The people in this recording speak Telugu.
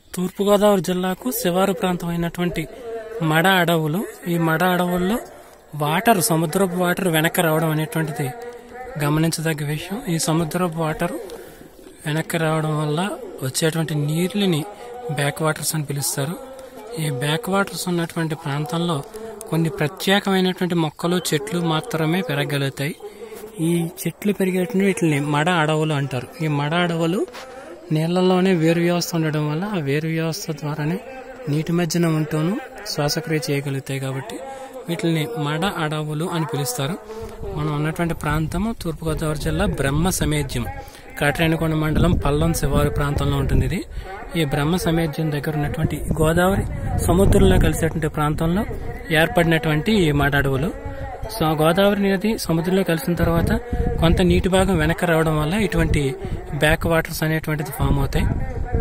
తూర్పుగోదావరి జిల్లాకు శివారు ప్రాంతం అయినటువంటి మడ అడవులు ఈ మడ అడవుల్లో వాటర్ సముద్రపు వాటర్ వెనక్కి రావడం అనేటువంటిది గమనించదగ్గ విషయం ఈ సముద్రపు వాటర్ వెనక్కి రావడం వల్ల వచ్చేటువంటి నీళ్ళని బ్యాక్ వాటర్స్ అని పిలుస్తారు ఈ బ్యాక్ వాటర్స్ ఉన్నటువంటి ప్రాంతంలో కొన్ని ప్రత్యేకమైనటువంటి మొక్కలు చెట్లు మాత్రమే పెరగలుగుతాయి ఈ చెట్లు పెరిగేటువంటి వీటిని మడ అడవులు అంటారు ఈ మడ అడవులు నీళ్లలోనే వేరు వ్యవస్థ ఉండడం వల్ల ఆ వేరు వ్యవస్థ ద్వారానే నీటి మధ్యన ఉంటూను శ్వాసక్రియ చేయగలుగుతాయి కాబట్టి వీటిని మడ అడవులు అని పిలుస్తారు మనం ఉన్నటువంటి ప్రాంతము తూర్పుగోదావరి జిల్లా బ్రహ్మ సమేద్యం కాట్రేనికొండ మండలం పల్లం శివారు ప్రాంతంలో ఉంటుంది ఇది ఈ బ్రహ్మ సమేద్యం దగ్గర ఉన్నటువంటి గోదావరి సముద్రంలో కలిసేటువంటి ప్రాంతంలో ఏర్పడినటువంటి ఈ మడ అడవులు సో గోదావరి నది సముద్రంలో కలిసిన తర్వాత కొంత నీటి భాగం వెనక్కి రావడం వల్ల ఇటువంటి బ్యాక్ వాటర్స్ అనేటువంటిది ఫామ్ అవుతాయి